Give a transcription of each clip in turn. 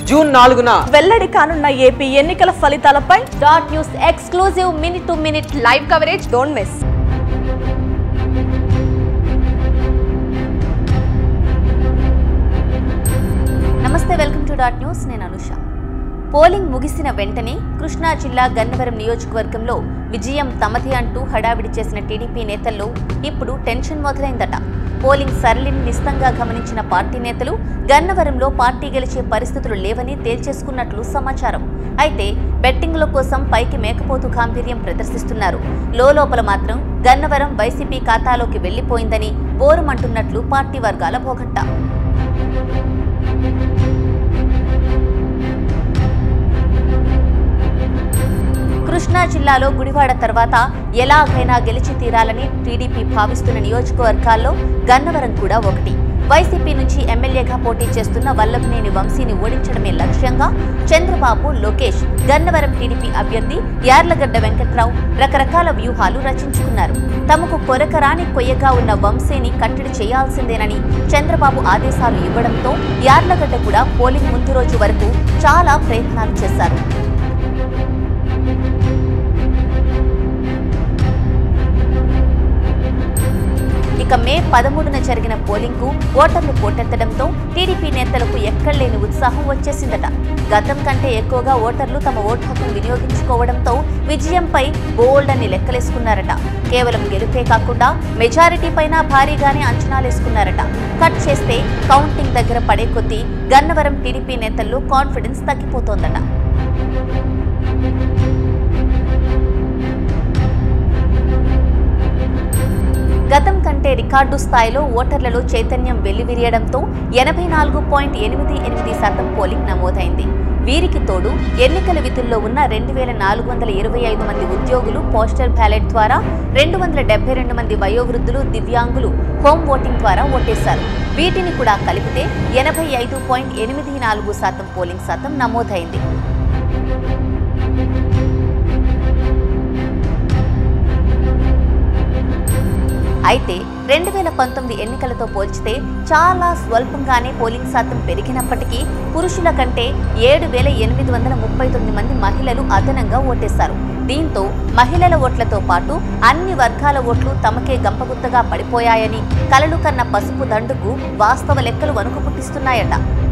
June నాలుగున వెల్లడి కానున్న ఏపీ ఎన్నికల ఫలితాలపై dot news exclusive minute to minute live coverage don't miss నమస్తే వెల్కమ్ టు డాట్ న్యూస్ నేను అనుష పోలింగ్ ముగిసిన వెంటనే కృష్ణా జిల్లా గన్నవరం నియోజకవర్గంలో విజయం తమది అంటూ హడావిడి చేసిన టీడీపీ నేతల్లో ఇప్పుడు టెన్షన్ మొదలైందట పోలింగ్ సరళిని నిస్తంగా గమనించిన పార్టీ నేతలు గన్నవరంలో పార్టీ గెలిచే పరిస్థితులు లేవని తేల్చేసుకున్నట్లు సమాచారం అయితే బెట్టింగ్ల కోసం పైకి మేకపోతు గాంభీర్యం ప్రదర్శిస్తున్నారు లోపల మాత్రం గన్నవరం వైసీపీ ఖాతాలోకి వెళ్లిపోయిందని బోరుమంటున్నట్లు పార్టీ వర్గాల భోగట్ట కృష్ణా జిల్లాలో గుడివాడ తర్వాత ఎలాగైనా గెలిచి తీరాలని టీడీపీ భావిస్తున్న నియోజకవర్గాల్లో గన్నవరం కూడా ఒకటి వైసీపీ నుంచి ఎమ్మెల్యేగా పోటీ చేస్తున్న వల్లభనేని వంశీని ఓడించడమే లక్ష్యంగా చంద్రబాబు లోకేష్ గన్నవరం టీడీపీ అభ్యర్థి యార్లగడ్డ వెంకట్రావు రకరకాల వ్యూహాలు రచించుకున్నారు తమకు కొరకరాని కొయ్యగా ఉన్న వంశీని కట్టడి చేయాల్సిందేనని చంద్రబాబు ఆదేశాలు ఇవ్వడంతో యార్లగడ్డ కూడా పోలింగ్ ముందు రోజు వరకు చాలా ప్రయత్నాలు చేశారు ఇక మే పదమూడున జరిగిన పోలింగ్కు ఓటర్లు పోటెత్తడంతో టీడీపీ నేతలకు ఎక్కడలేని ఉత్సాహం వచ్చేసిందట గతం కంటే ఎక్కువగా ఓటర్లు తమ ఓటు హక్కును వినియోగించుకోవడంతో విజయంపై బోల్డ్ అని లెక్కలేసుకున్నారట కేవలం గెలుపే కాకుండా మెజారిటీ పైన భారీగానే అంచనాలేసుకున్నారట కట్ చేస్తే కౌంటింగ్ దగ్గర పడే కొద్దీ గన్నవరం టీడీపీ నేతల్లో కాన్ఫిడెన్స్ తగ్గిపోతోందట గతం కంటే రికార్డు స్థాయిలో ఓటర్లలో చైతన్యం వెల్లివిరియడంతో ఎనభై నాలుగు పాయింట్ ఎనిమిది ఎనిమిది శాతం పోలింగ్ నమోదైంది వీరికి తోడు ఎన్నికల విధుల్లో ఉన్న రెండు వేల నాలుగు వందల ఇరవై ఐదు మంది ఉద్యోగులు పోస్టల్ బ్యాలెట్ ద్వారా రెండు వందల డెబ్బై రెండు మంది వయోవృద్ధులు దివ్యాంగులు హోమ్ ఓటింగ్ ద్వారా ఓటేశారు వీటిని కూడా కలిపితే ఎనభై ఐదు పాయింట్ ఎనిమిది నాలుగు శాతం పోలింగ్ శాతం నమోదైంది అయితే రెండు వేల పంతొమ్మిది ఎన్నికలతో పోల్చితే చాలా స్వల్పంగానే పోలింగ్ శాతం పెరిగినప్పటికీ పురుషుల కంటే ఏడు వేల ఎనిమిది వందల ముప్పై తొమ్మిది మంది మహిళలు అదనంగా ఓటేశారు దీంతో మహిళల ఓట్లతో పాటు అన్ని వర్గాల ఓట్లు తమకే గంపగుత్తగా పడిపోయాయని కలలు కన్న పసుపు దండుకు వాస్తవ లెక్కలు వణుకు పుట్టిస్తున్నాయట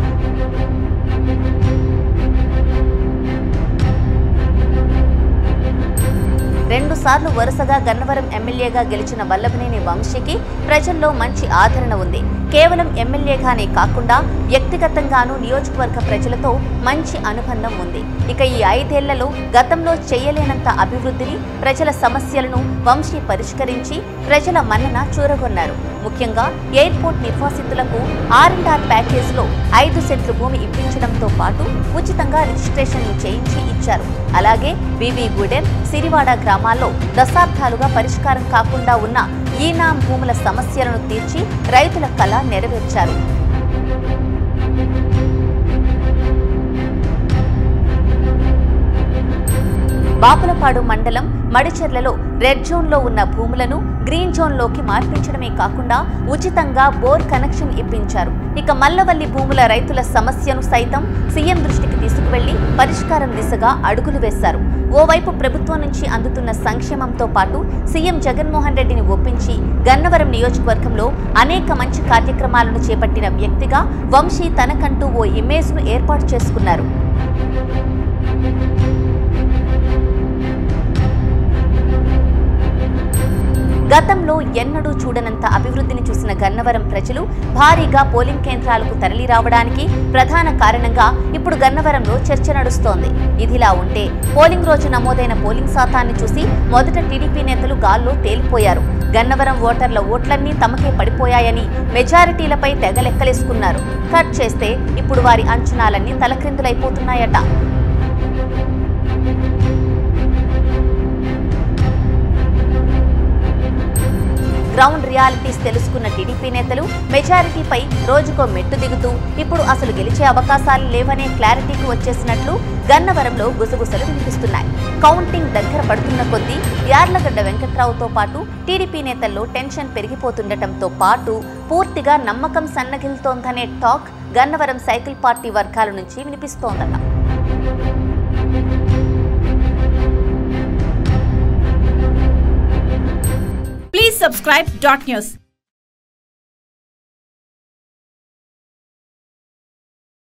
రెండు సార్లు వరుసగా గన్నవరం ఎమ్మెల్యేగా గెలిచిన వల్లభనేని వంశీకి ప్రజల్లో మంచి ఆదరణ ఉంది కేవలం ఎమ్మెల్యేగానే కాకుండా వ్యక్తిగతంగానూ నియోజకవర్గ ప్రజలతో మంచి అనుబంధం ఉంది ఇక ఈ ఐదేళ్లలో గతంలో చేయలేనంత అభివృద్ధిని ప్రజల సమస్యలను వంశీ పరిష్కరించి ప్రజల మన్నన చూరగొన్నారు ముఖ్యంగా ఎయిర్పోర్ట్ నిర్వాసితులకు ఆర్ అండ్ ఆర్ ప్యాకేజ్లో ఐదు సెంట్లు భూమి ఇప్పించడంతో పాటు ఉచితంగా రిజిస్ట్రేషన్లు చేయించి ఇచ్చారు అలాగే వివి గూడెం సిరివాడ గ్రామాల్లో దశాబ్దాలుగా పరిష్కారం కాకుండా ఉన్న ఈనాం భూముల సమస్యలను తీర్చి రైతుల కళ నెరవేర్చారు బాపులపాడు మండలం మడిచెర్లలో రెడ్ జోన్లో ఉన్న భూములను గ్రీన్ జోన్లోకి మార్పించడమే కాకుండా ఉచితంగా బోర్ కనెక్షన్ ఇప్పించారు ఇక మల్లవల్లి భూముల రైతుల సమస్యను సైతం సీఎం దృష్టికి తీసుకువెళ్లి పరిష్కారం దిశగా అడుగులు వేశారు ఓవైపు ప్రభుత్వం నుంచి అందుతున్న సంక్షేమంతో పాటు సీఎం జగన్మోహన్ రెడ్డిని ఒప్పించి గన్నవరం నియోజకవర్గంలో అనేక మంచి కార్యక్రమాలను చేపట్టిన వ్యక్తిగా వంశీ తనకంటూ ఓ ఇమేజ్ను ఏర్పాటు చేసుకున్నారు గతంలో ఎన్నడూ చూడనంత అభివృద్ధిని చూసిన గన్నవరం ప్రజలు భారీగా పోలింగ్ కేంద్రాలకు తరలి రావడానికి ప్రధాన కారణంగా ఇప్పుడు గన్నవరంలో చర్చ నడుస్తోంది ఇదిలా ఉంటే పోలింగ్ రోజు నమోదైన పోలింగ్ శాతాన్ని చూసి మొదట టీడీపీ నేతలు గాల్లో తేలిపోయారు గన్నవరం ఓటర్ల ఓట్లన్నీ తమకే పడిపోయాయని మెజారిటీలపై తెగ లెక్కలేసుకున్నారు కట్ చేస్తే ఇప్పుడు వారి అంచనాలన్నీ తలక్రిందులైపోతున్నాయట గ్రౌండ్ రియాలిటీస్ తెలుసుకున్న టీడీపీ నేతలు మెజారిటీపై రోజుకో మెట్టు దిగుతూ ఇప్పుడు అసలు గెలిచే అవకాశాలు లేవనే క్లారిటీకి వచ్చేసినట్లు గన్నవరంలో గుసగుసలు వినిపిస్తున్నాయి కౌంటింగ్ దగ్గర పడుతున్న కొద్దీ యార్లగడ్డ వెంకట్రావుతో పాటు టీడీపీ నేతల్లో టెన్షన్ పెరిగిపోతుండటంతో పాటు పూర్తిగా నమ్మకం సన్నగిల్తోందనే టాక్ గన్నవరం సైకిల్ పార్టీ వర్గాల నుంచి వినిపిస్తోందట Please subscribe dot news.